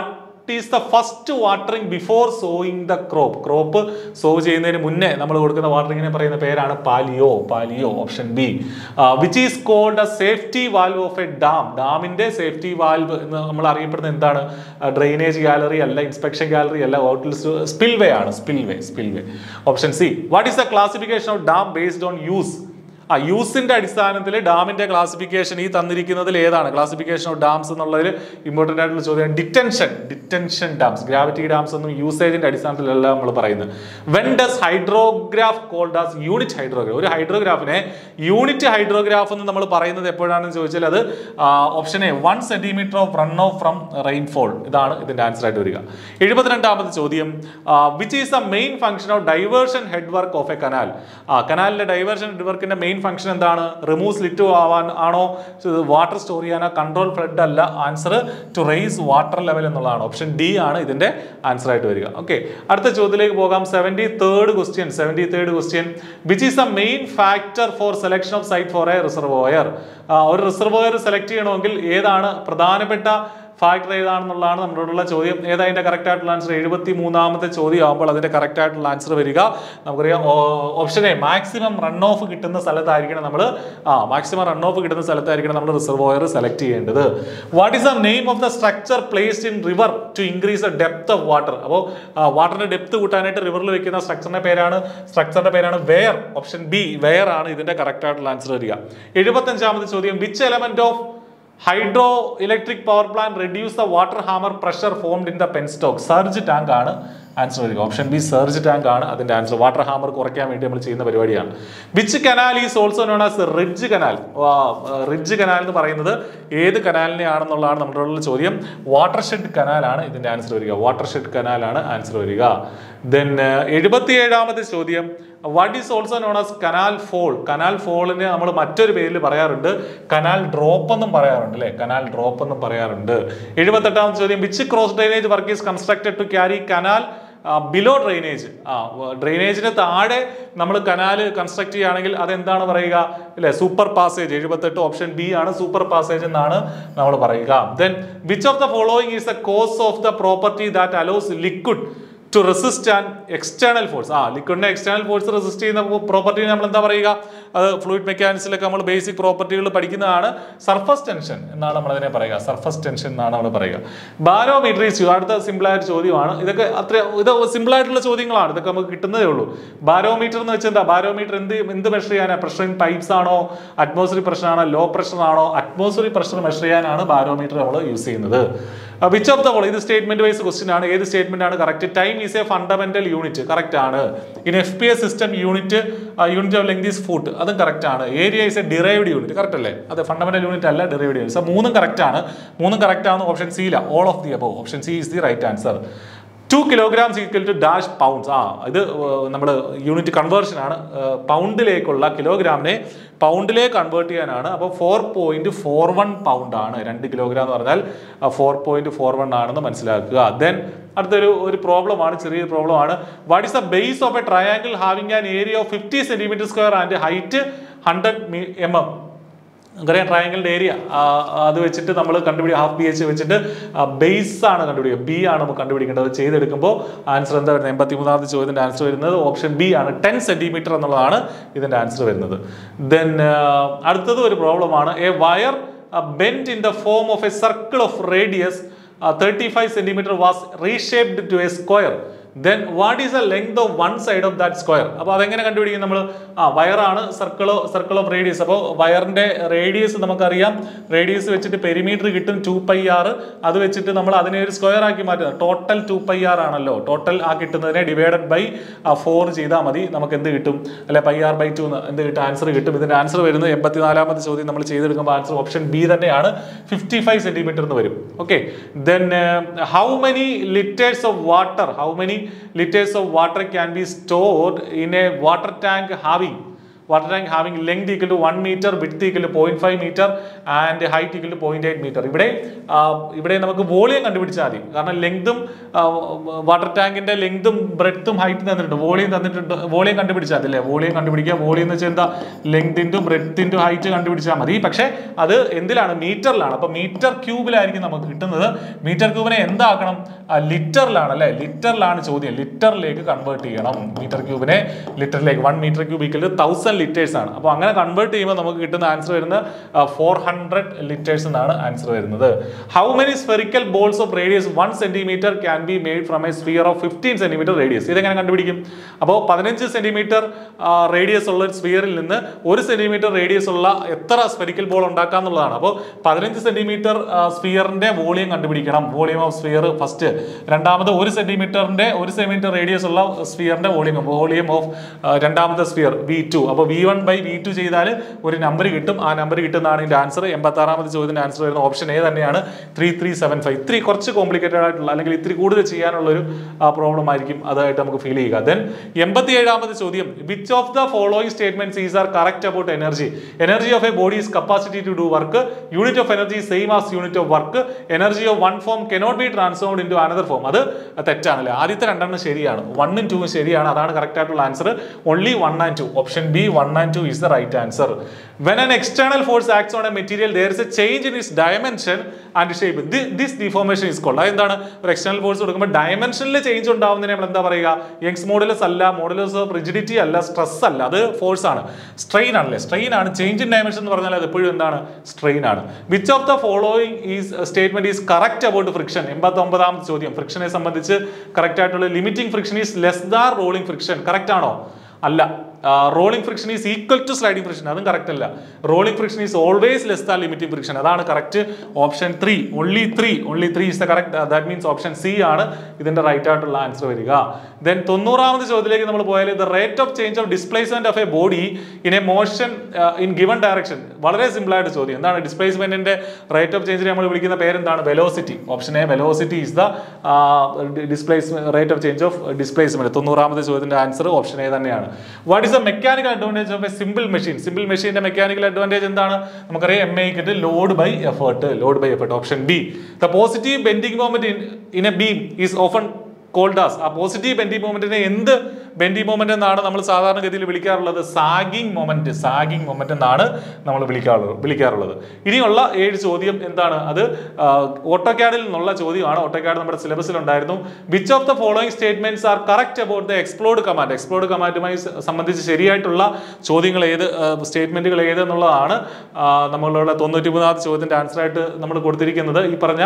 is the first watering before sowing the crop crop sow ചെയ്യുന്നതിന് മുന്നേ നമ്മൾ കൊടുക്കുന്ന വാട്ടറിങ്ങിനെ പറയുന്ന പേരാണ് paleo paleo option B which is called a safety valve of a dam ഡാമിന്റെ സേഫ്റ്റി വാൽവ് എന്ന് നമ്മൾ അറിയപ്പെടുന്നത് എന്താണ് ഡ്രെയിനേജ് ഗാലറി അല്ല ഇൻസ്പെക്ഷൻ ഗാലറി അല്ല ഹോട്ടൽ സ്പിൽവേ ആണ് spillway spillway option C what is the classification of dam based on use ആ യൂസിന്റെ അടിസ്ഥാനത്തിൽ ഡാമിന്റെ ക്ലാസിഫിക്കേഷൻ ഈ തന്നിരിക്കുന്നതിൽ ഏതാണ് ക്ലാസിഫിക്കേഷൻ ഓഫ് ഡാംസ് എന്നുള്ളതിൽ ഇമ്പോർട്ടന്റ് ആയിട്ടുള്ള ചോദ്യം detention detention dams gravity dams ഒന്നും യൂസേജിന്റെ അടിസ്ഥാനത്തിലല്ല നമ്മൾ പറയുന്നത് when does hydrograph called as unit hydrograph ഒരു ഹൈഡ്രോഗ്രാഫിനെ യൂണിറ്റ് ഹൈഡ്രോഗ്രാഫ് എന്ന് നമ്മൾ പറയുന്നത് എപ്പോഴാണെന്ന് ചോദിച്ചാൽ അത് option A one centimetre of runoff from rainfall ഇതാണ് ഇതിന്റെ ആൻസർ ആയിട്ട് വരിക എഴുപത്തിരണ്ടാമത് ചോദ്യം which is the main function of diversion head work of a canal ആ കനാലിന്റെ ഡൈവേർഷൻ ഹെഡ് വർക്കിന്റെ മെയിൻ ഫംഗ്ഷൻ എന്താണ് റിമൂവ് സ്ലിറ്റ് ആവാൻ ആണോ വാട്ടർ സ്റ്റോർ ചെയ്യാനോ കൺട്രോൾ ഫ്ലഡ് അല്ല answer to raise water level എന്നുള്ളതാണ് ഓപ്ഷൻ ഡി ആണ് ഇതിന്റെ ആൻസർ ആയിട്ട് വരിക ഓക്കെ അടുത്ത ചോദ്യത്തിലേക്ക് പോകാം seventy third question seventy third question which is the main factor for selection of site for a reservoir ഒരു റിസർവോയർ സെലക്ട് ചെയ്യണമെങ്കിൽ ഏതാണ് പ്രധാനപ്പെട്ട ഫാക്ടർ ഏതാണെന്നുള്ളതാണ് നമ്മളോടുള്ള ചോദ്യം ഏതാ അതിന്റെ കറക്റ്റ് ആയിട്ടുള്ള ആൻസർ എഴുപത്തി മൂന്നാമത്തെ ചോദ്യം ആകുമ്പോൾ അതിന്റെ കറക്റ്റ് ആയിട്ടുള്ള ആൻസർ വരിക നമുക്കറിയാം option A maximum runoff കിട്ടുന്ന സ്ഥലത്തായിരിക്കണം നമ്മൾ ആ മാക്സിമം റൺ ഓഫ് കിട്ടുന്ന സ്ഥലത്തായിരിക്കണം നമ്മൾ റിസർവോയർ സെലക്ട് ചെയ്യേണ്ടത് what is the name of the structure placed in river to increase the depth of water അപ്പോൾ വാട്ടറിന്റെ ഡെപ്ത് കൂട്ടാനായിട്ട് റിവറിൽ വെക്കുന്ന സ്ട്രക്ചറിന്റെ പേരാണ് സ്ട്രക്ചറിന്റെ പേരാണ് വെയർ ഓപ്ഷൻ ബി വെയർ ആണ് ഇതിന്റെ കറക്റ്റ് ആയിട്ടുള്ള ആൻസർ വരിക എഴുപത്തഞ്ചാമത്തെ ചോദ്യം which element of hydro electric power plant reduce the water hammer pressure formed in the penstock surge tank ആണ് ആൻസർ വരിക ഓപ്ഷൻ ബി സർജ് ടാങ്ക് ആണ് അതിന്റെ ആൻസർ വാട്ടർ ഹാമർ കുറയ്ക്കാൻ വേണ്ടി നമ്മൾ ചെയ്യുന്ന പരിപാടിയാണ് which canal is also known as ridge canal ridge canal എന്ന് പറയുന്നത് ഏത് കനാലിനെ ആണെന്നുള്ളതാണ് നമ്മുടെ ചോദ്യം വാട്ടർ ഷെഡ് കനാലാണ് ഇതിന്റെ ആൻസർ വരിക വാട്ടർ ഷെഡ് കനാലാണ് ആൻസർ വരിക ദെൻ എഴുപത്തിയേഴാമത്തെ ചോദ്യം what is also known as canal fall canal ഫോളിനെ നമ്മൾ മറ്റൊരു പേരിൽ പറയാറുണ്ട് കനാൽ ഡ്രോപ്പ് എന്നും പറയാറുണ്ട് അല്ലെ കനാൽ ഡ്രോപ്പ് എന്നും പറയാറുണ്ട് എഴുപത്തെട്ടാമത്തെ ചോദ്യം which cross drainage work is constructed to carry canal below drainage ആ ഡ്രെയിനേജിന് താഴെ നമ്മൾ കനാൽ കൺസ്ട്രക്ട് ചെയ്യുകയാണെങ്കിൽ അതെന്താണ് പറയുക അല്ലെ സൂപ്പർ പാസേജ് എഴുപത്തെട്ട് ഓപ്ഷൻ ബി ആണ് സൂപ്പർ പാസേജ് എന്നാണ് നമ്മൾ പറയുക then which of the following is the cause of the property that allows liquid to resist and external force ആ ലിക്വിഡിനെ എക്സ്റ്റേണൽ ഫോഴ്സ് റെസിസ്റ്റ് ചെയ്യുന്ന പ്രോപ്പർട്ടി നമ്മൾ എന്താ പറയുക അത് ഫ്ലൂയിഡ് മെക്കാനിക്സിലൊക്കെ നമ്മൾ ബേസിക് പ്രോപ്പർട്ടികൾ പഠിക്കുന്നതാണ് സർഫസ് ടെൻഷൻ എന്നാണ് നമ്മൾ അതിനെ പറയുക സർഫസ് ടെൻഷൻ എന്നാണ് നമ്മൾ പറയുക ബാരോമീറ്റർ ഈസ് അടുത്ത സിമ്പിൾ ആയ ചോദ്യമാണ് ഇതൊക്കെ അത്ര ഇത് സിമ്പിൾ ആയിട്ടുള്ള ചോദ്യങ്ങളാണ് ഇതൊക്കെ നമുക്ക് കിട്ടുന്നതേ ഉള്ളൂ ബാരോമീറ്റർ എന്ന് വെച്ചാൽ എന്താ ബാരോമീറ്റർ എന്ത് എന്ത് മെഷർ ചെയ്യാനാണ് പ്രഷർ ഇൻ പൈപ്സ് ആണോ അറ്റ്മോസ്ഫിയർ പ്രഷർ ആണോ ലോ പ്രഷർ ആണോ അറ്റ്മോസ്ഫിയർ പ്രഷർ മെഷർ ചെയ്യാനാണ് ബാരോമീറ്റർ നമ്മൾ യൂസ് ചെയ്യുന്നത് വിച്ച് ഓഫ് ദ ഫോളോ ഇത് സ്റ്റേറ്റ്മെന്റ് വൈസ് ക്വസ്റ്റ്യൻ ആണ് ഏത് സ്റ്റേറ്റ്മെന്റ് ആണ് correct time is a fundamental unit correct ആണ് in F P S system unit unit of length is foot അതും കറക്റ്റ് ആണ് area is a derived unit correct അല്ലേ അത് ഫണ്ടമെന്റൽ യൂണിറ്റ് അല്ല ഡിറൈവ്ഡ് യൂണിറ്റ് സോ മൂന്നും കറക്റ്റ് ആണ് മൂന്നും കറക്റ്റ് ആണ് ഓപ്ഷൻ സി ഇല്ല all of the above option C is the right answer two kilograms equal to dash pounds ആ ഇത് നമ്മൾ യൂണിറ്റ് കൺവേർഷൻ ആണ് പൗണ്ടിലേക്കുള്ള കിലോഗ്രാമിനെ പൗണ്ടിലേക്ക് കൺവേർട്ട് ചെയ്യാനാണ് അപ്പോൾ four point four one pound ആണ് രണ്ട് കിലോഗ്രാം എന്ന് പറഞ്ഞാൽ ഫോർ പോയിന്റ് ഫോർ വൺ ആണെന്ന് മനസ്സിലാക്കുക ദെൻ അടുത്തൊരു ഒരു പ്രോബ്ലം ആണ് ചെറിയൊരു പ്രോബ്ലം ആണ് what is the base of a triangle having an area of fifty centimetre square and height hundred M M നമുക്കറിയാം ട്രയാങ്കിളിന്റെ ഏരിയ അത് വെച്ചിട്ട് നമ്മൾ കണ്ടുപിടിക്കുക ഹാഫ് ബി എച്ച് വെച്ചിട്ട് ബേസ് ആണ് കണ്ടുപിടിക്കുക ബി ആണ് നമുക്ക് കണ്ടുപിടിക്കേണ്ടത് ചെയ്തെടുക്കുമ്പോൾ ആൻസർ എന്താ വരുന്നത് എൺപത്തി മൂന്നാമത്തെ ചോദ്യത്തിന്റെ ആൻസർ വരുന്നത് ഓപ്ഷൻ ബി ആണ് ടെൻ സെന്റിമീറ്റർ എന്നുള്ളതാണ് ഇതിന്റെ ആൻസർ വരുന്നത് ദെൻ അടുത്തത് ഒരു പ്രോബ്ലമാണ് a wire bend in the form of a circle of radius thirty five centimetre was reshaped to a square then what is the length of one side of that square അപ്പോൾ അതെങ്ങനെ കണ്ടുപിടിക്കും നമ്മൾ ആ വയറാണ് സർക്കിൾ സർക്കിൾ ഓഫ് റേഡിയസ് അപ്പോൾ വയറിന്റെ റേഡിയസ് നമുക്കറിയാം റേഡിയസ് വെച്ചിട്ട് പെരിമീറ്റർ കിട്ടും ടു പൈ ആർ അത് വെച്ചിട്ട് നമ്മൾ അതിനെ ഒരു സ്ക്വയർ ആക്കി മാറ്റുന്നത് ടോട്ടൽ ടു പൈ ആർ ആണല്ലോ ടോട്ടൽ ആ കിട്ടുന്നതിനെ ഡിവൈഡഡ് ബൈ ഫോർ ചെയ്താൽ മതി നമുക്ക് എന്ത് കിട്ടും അല്ലെ പൈ ആർ ബൈ ടു എന്ത് കിട്ടും ആൻസർ കിട്ടും ഇതിന്റെ ആൻസർ വരുന്നത് എൺപത്തിനാലാമത്തെ ചോദ്യം നമ്മൾ ചെയ്തെടുക്കുമ്പോൾ ആൻസർ ഓപ്ഷൻ ബി തന്നെയാണ് ഫിഫ്റ്റി ഫൈവ് സെന്റിമീറ്റർ എന്ന് വരും okay then how many litres of water how many liters of water can be stored in a water tank having water tank having length equal to one metre width equal to point five metre and height equal to point eight metre ഇവിടെ ആ, ഇവിടെ നമുക്ക് വോളിയം കണ്ടുപിടിച്ചാൽ മതി കാരണം ലെങ്തും വാട്ടർ ടാങ്കിന്റെ ലെങ്തും ബ്രെഡ്ത്തും ഹൈറ്റും തന്നിട്ടുണ്ട് വോളിയം തന്നിട്ടുണ്ട് വോളിയം കണ്ടുപിടിച്ചാൽ മതി അല്ലേ വോളിയം കണ്ടുപിടിക്കുക വോളിയം എന്ന് വെച്ചാൽ എന്താ ലെങ്തിൻ്റെ ബ്രെഡ്ത്തിൻ്റെ ഹൈറ്റ് കണ്ടുപിടിച്ചാൽ മതി പക്ഷേ അത് എന്തിലാണ് മീറ്ററിലാണ് അപ്പോൾ മീറ്റർ ക്യൂബിലായിരിക്കും നമുക്ക് കിട്ടുന്നത് മീറ്റർ ക്യൂബിനെ എന്താക്കണം ലിറ്ററിലാണ് അല്ലേ ലിറ്ററിലാണ് ചോദ്യം ലിറ്ററിലേക്ക് കൺവേർട്ട് ചെയ്യണം മീറ്റർ ക്യൂബിനെ ലിറ്ററിലേക്ക് one metre cube equal thousand litres ആണ് അപ്പോൾ അങ്ങനെ കൺവേർട്ട് ചെയ്യുമ്പോൾ നമുക്ക് കിട്ടുന്ന ആൻസർ വരുന്നത് ഫോർ ഹൺഡ്രഡ് ലിറ്റേഴ്സ് എന്നാണ് ആൻസർ വരുന്നത് how many spherical balls of radius one centimetre can be made from a sphere of fifteen centimetre radius ഇതെങ്ങനെ കണ്ടുപിടിക്കും അപ്പോൾ പതിനഞ്ച് സെന്റിമീറ്റർ റേഡിയസ് ഉള്ള ഒരു സ്ഫിയറിൽ നിന്ന് ഒരു സെന്റിമീറ്റർ റേഡിയസ് ഉള്ള എത്ര സ്ഫെറിക്കൽ ബോൾ ഉണ്ടാക്കാം എന്നുള്ളതാണ് അപ്പോൾ പതിനഞ്ച് സെന്റിമീറ്റർ സ്ഫിയറിന്റെ വോളിയം കണ്ടുപിടിക്കണം വോളിയം ഓഫ് സ്ഫിയർ ഫസ്റ്റ് രണ്ടാമത് ഒരു സെന്റിമീറ്ററിന്റെ ഒരു സെന്റിമീറ്റർ റേഡിയസ് ഉള്ള സ്ഫിയറിന്റെ വോളിയം വോളിയം ഓഫ് രണ്ടാമത്തെ സ്ഫിയർ വി ടു അപ്പോൾ V one by V two ചെയ്താൽ ഒരു നമ്പർ കിട്ടും ആ നമ്പർ കിട്ടുന്നതാണ് ഇതിന്റെ ആൻസർ എൺപത്തി ആറാമത് ചോദ്യത്തിന്റെ ആൻസർ വരുന്ന ഓപ്ഷൻ എ തന്നെയാണ് ത്രീ ത്രീ സെവൻ ഫൈവ് ഇത്തിരി കുറച്ച് കോംപ്ലിക്കേറ്റഡ് ആയിട്ടുള്ള അല്ലെങ്കിൽ ഇത്തിരി കൂടുതൽ ചെയ്യാനുള്ള ഒരു പ്രോബ്ലം ആയിരിക്കും അതായിട്ട് നമുക്ക് ഫീൽ ചെയ്യുക ദെൻ എൺപത്തി ഏഴാമത് ചോദ്യം which of the following statements is are correct about energy energy of a body is capacity to do work unit of energy same as unit of work energy of one form cannot be transformed into another form അത് തെറ്റാണല്ലേ ആദ്യത്തെ രണ്ടെണ്ണം ശരിയാണ് വണ്ണും ടൂവും ശരിയാണ് അതാണ് കറക്റ്റ് ആയിട്ടുള്ള answer only one and two option B one and two is the right answer when an external force acts on a material there is a change in its dimension and shape Thi- this deformation is called അതെന്താണ് ഒരു എക്സ്റ്റേണൽ ഫോഴ്സ് കൊടുക്കുമ്പോൾ ഡയമെൻഷനിൽ ചേഞ്ച് ഉണ്ടാവുന്നതിനെ നമ്മൾ എന്താ പറയുക യങ്സ് മോഡലസ് അല്ല മോഡലസ് ഓഫ് റിജിഡിറ്റി അല്ല സ്ട്രെസ് അല്ല അത് ഫോഴ്സ് ആണ് സ്ട്രെയിൻ ആണല്ലേ സ്ട്രെയിൻ ആണ് ചേഞ്ച് ഇൻ ഡയമെൻഷൻ എന്ന് പറഞ്ഞാൽ അത് എപ്പോഴും എന്താണ് സ്ട്രെയിൻ ആണ് which of the following is statement is correct about friction എൺപത്തി ഒമ്പതാമത്തെ ചോദ്യം ഫ്രിക്ഷനെ സംബന്ധിച്ച് കറക്റ്റ് ആയിട്ടുള്ള limiting friction is less than rolling friction correct ആണോ അല്ല rolling friction is equal to sliding friction അതും കറക്റ്റ് അല്ല rolling friction is always less than limiting friction അതാണ് correct option three only three only three is the correct that means option C ആണ് ഇതിന്റെ റൈറ്റ് ആയിട്ടുള്ള ആൻസർ വരിക ദെൻ തൊണ്ണൂറാമത് ചോദ്യത്തിലേക്ക് നമ്മൾ പോയാൽ the rate of change of displacement of a body in a motion in given direction വളരെ സിമ്പിൾ ആയിട്ട് ചോദ്യം എന്താണ് ഡിസ്പ്ലേസ്മെന്റിന്റെ റേറ്റ് ഓഫ് ചേഞ്ചിനെ നമ്മൾ വിളിക്കുന്ന പേരെന്താണ് velocity option A velocity is the displacement rate of change of displacement തൊണ്ണൂറാമത് ചോദ്യത്തിന്റെ ആൻസർ ഓപ്ഷൻ എ തന്നെയാണ് what is the mechanical advantage of a simple machine simple മെഷീന്റെ മെക്കാനിക്കൽ അഡ്വാൻറ്റേജ് എന്താണ് നമുക്കറിയാം എം ഐക്കിട്ട് load by effort load by effort option B the positive bending moment in in a beam is often called as a positive bendy മൂവ്മെന്റിനെ എന്ത് ബെൻഡി മൂവ്മെന്റ് എന്നാണ് നമ്മൾ സാധാരണഗതിയിൽ വിളിക്കാറുള്ളത് സാഗിങ് മൊമെന്റ് സാഗിങ് മൊമെന്റ് എന്നാണ് നമ്മൾ വിളിക്കാറുള്ളത് വിളിക്കാറുള്ളത് ഇനിയുള്ള ഏഴ് ചോദ്യം എന്താണ് അത് ഓട്ടോക്യാഡിൽ നിന്നുള്ള ചോദ്യമാണ് ഓട്ടോക്യാഡ് നമ്മുടെ സിലബസിൽ ഉണ്ടായിരുന്നു which of the following statements are correct about the explode command explode കമാൻഡുമായി സംബന്ധിച്ച് ശരിയായിട്ടുള്ള ചോദ്യങ്ങൾ ഏത് സ്റ്റേറ്റ്മെന്റുകൾ ഏത് എന്നുള്ളതാണ് ആ, നമ്മളുടെ തൊണ്ണൂറ്റി മൂന്നാമത്തെ ചോദ്യത്തിന്റെ ആൻസർ ആയിട്ട് നമ്മൾ കൊടുത്തിരിക്കുന്നത് ഈ പറഞ്ഞ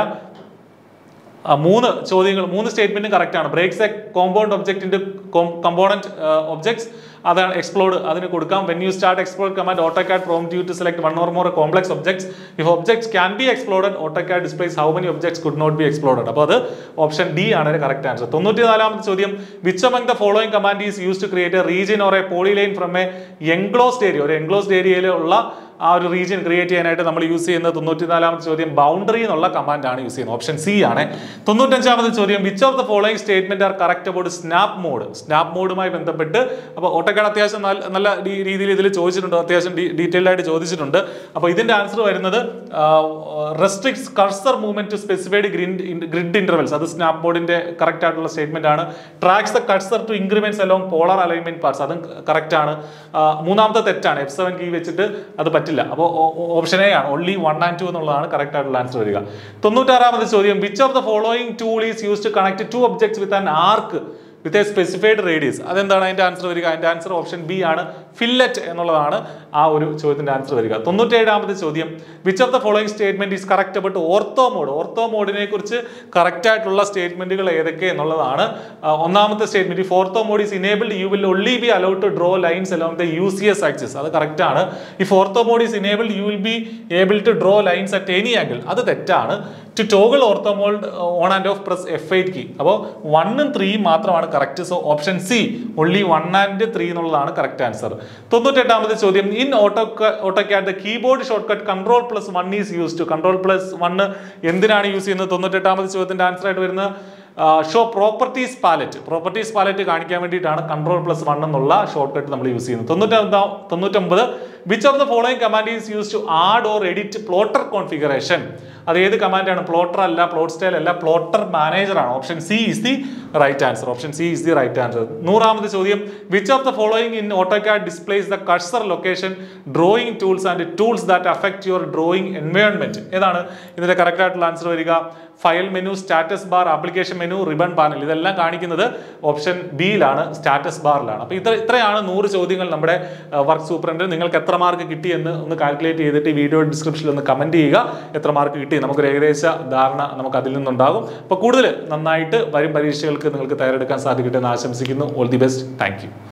ആ, മൂന്ന് ചോദ്യങ്ങൾ മൂന്ന് സ്റ്റേറ്റ്മെന്റും കറക്റ്റ് ആണ് breaks a compound object into component objects അതാണ് എക്സ്പ്ലോർഡ് അതിന് കൊടുക്കാം when you start explode command AutoCAD prompt you to select one or more complex objects if objects can be exploded AutoCAD displays how many objects could not be exploded അപ്പോൾ അത് ഓപ്ഷൻ ഡി ആണ് കറക്റ്റ് ആൻസർ തൊണ്ണൂറ്റി നാലാമത്തെ ചോദ്യം which among the following command is use to create a region or A polyline from a enclosed area ഒരു എൻക്ലോസ്ഡ് ഏരിയയിലുള്ള ആ ഒരു റീജിയൻ ക്രിയേറ്റ് ചെയ്യാനായിട്ട് നമ്മൾ യൂസ് ചെയ്യുന്ന തൊണ്ണൂറ്റിനാലാമത്തെ ചോദ്യം ബൗണ്ടറി എന്നുള്ള കമാൻഡ് ആണ് യൂസ് ചെയ്യുന്നത് ഓപ്ഷൻ സി ആണ് തൊണ്ണൂറ്റഞ്ചാമത്തെ ചോദ്യം which of the following statement are correct about snap mode snap മോഡുമായി ബന്ധപ്പെട്ട് അപ്പോൾ ഓട്ടോക്കാട് അത്യാവശ്യം നല്ല നല്ല രീ- രീതിയിൽ ഇതിൽ ചോദിച്ചിട്ടുണ്ട് അത്യാവശ്യം ഡീറ്റെയിൽഡ് ആയിട്ട് ചോദിച്ചിട്ടുണ്ട് അപ്പോൾ ഇതിന്റെ ആൻസർ വരുന്നത് restricts cursor movement to specified grid grid intervals അത് സ്നാപ്പ് ബോർഡിന്റെ കറക്റ്റ് ആയിട്ടുള്ള സ്റ്റേറ്റ്മെന്റ് ആണ് tracks the cursor to increments along polar alignment paths അതും കറക്റ്റ് ആണ് ആ, മൂന്നാമത്തെ തെറ്റാണ് എഫ് സെവൻ കീ വെച്ചിട്ട് അത് പറ്റില്ല അപ്പോൾ ഓപ്ഷൻ എ ആണ് ഓൺലി വൺ ആൻഡ് ടു എന്നുള്ളതാണ് കറക്റ്റ് ആയിട്ടുള്ള ആൻസർ വരിക തൊണ്ണൂറ്റാറാമത് ചോദ്യം which of the following tool is use to connect two objects with an arc with a specified radius അതെന്താണ് അതിന്റെ ആൻസർ വരിക അതിന്റെ ആൻസർ ഓപ്ഷൻ ബി ആണ് ഫില്ലറ്റ് എന്നുള്ളതാണ് ആ ഒരു ചോദ്യത്തിന്റെ ആൻസർ വരിക തൊണ്ണൂറ്റേഴാമത്തെ ചോദ്യം which of the following statement is correct about ortho mode ortho മോഡിനെ കുറിച്ച് കറക്റ്റ് ആയിട്ടുള്ള സ്റ്റേറ്റ്മെന്റുകൾ ഏതൊക്കെ എന്നുള്ളതാണ് ആ, ഒന്നാമത്തെ statement if ortho mode is enabled you will only be allowed to draw lines along the U C S axis അത് കറക്റ്റ് ആണ് ഈ if ortho mode is enabled you will be able to draw lines at any angle അത് തെറ്റാണ് to toggle ortho mode on and off press F eight key അപ്പോൾ വണ്ണും ത്രീയും മാത്രമാണ് correct so option C only one and three എന്നുള്ളതാണ് കറക്റ്റ് ആൻസർ തൊണ്ണൂറ്റെട്ടാമത്തെ ചോദ്യം in auto AutoCAD the keyboard shortcut control plus one is use to control plus one എന്തിനാണ് യൂസ് ചെയ്യുന്നത് തൊണ്ണൂറ്റെട്ടാമത്തെ ചോദ്യത്തിന്റെ ആൻസർ ആയിട്ട് വരുന്നത് show properties palette properties palette കാണിക്കാൻ വേണ്ടിയിട്ടാണ് കൺട്രോൾ പ്ലസ് വൺ എന്നുള്ള ഷോർട്ട് കട്ട് നമ്മൾ യൂസ് ചെയ്യുന്നത് തൊണ്ണൂറ്റൊമ്പതാ തൊണ്ണൂറ്റൊമ്പത് which of the following command is use to add or edit plotter configuration അത് ഏത് കമാൻഡാണ് പ്ലോട്ടർ അല്ല പ്ലോട്ട് സ്റ്റൈൽ അല്ല പ്ലോട്ടർ മാനേജർ ആണ് option C is the right answer option C is the right answer നൂറാമത് ചോദ്യം which of the following in AutoCAD displays the cursor location drawing tools and tools that affect your drawing environment ഏതാണ് ഇതിന്റെ കറക്റ്റ് ആയിട്ടുള്ള ആൻസർ വരിക file menu status bar application menu ribbon panel ഇതെല്ലാം കാണിക്കുന്നത് ഓപ്ഷൻ ബിയിലാണ് സ്റ്റാറ്റസ് ബാറിലാണ് അപ്പോൾ ഇത്ര ഇത്രയാണ് നൂറ് ചോദ്യങ്ങൾ നമ്മുടെ വർക്ക് സൂപ്പറിൻ്റെ നിങ്ങൾക്ക് എത്ര മാർക്ക് കിട്ടിയെന്ന് ഒന്ന് കാൽക്കുലേറ്റ് ചെയ്തിട്ട് ഈ വീഡിയോ ഡിസ്ക്രിപ്ഷനിൽ ഒന്ന് കമൻറ്റ് ചെയ്യുക എത്ര മാർക്ക് കിട്ടി നമുക്കൊരു ഏകദേശ ധാരണ നമുക്ക് അതിൽ നിന്നുണ്ടാകും അപ്പോൾ കൂടുതൽ നന്നായിട്ട് വരും പരീക്ഷകൾക്ക് നിങ്ങൾക്ക് തയ്യാറെടുക്കാൻ സാധിക്കട്ടെ എന്ന് ആശംസിക്കുന്നു ഓൾ ദി ബെസ്റ്റ് താങ്ക്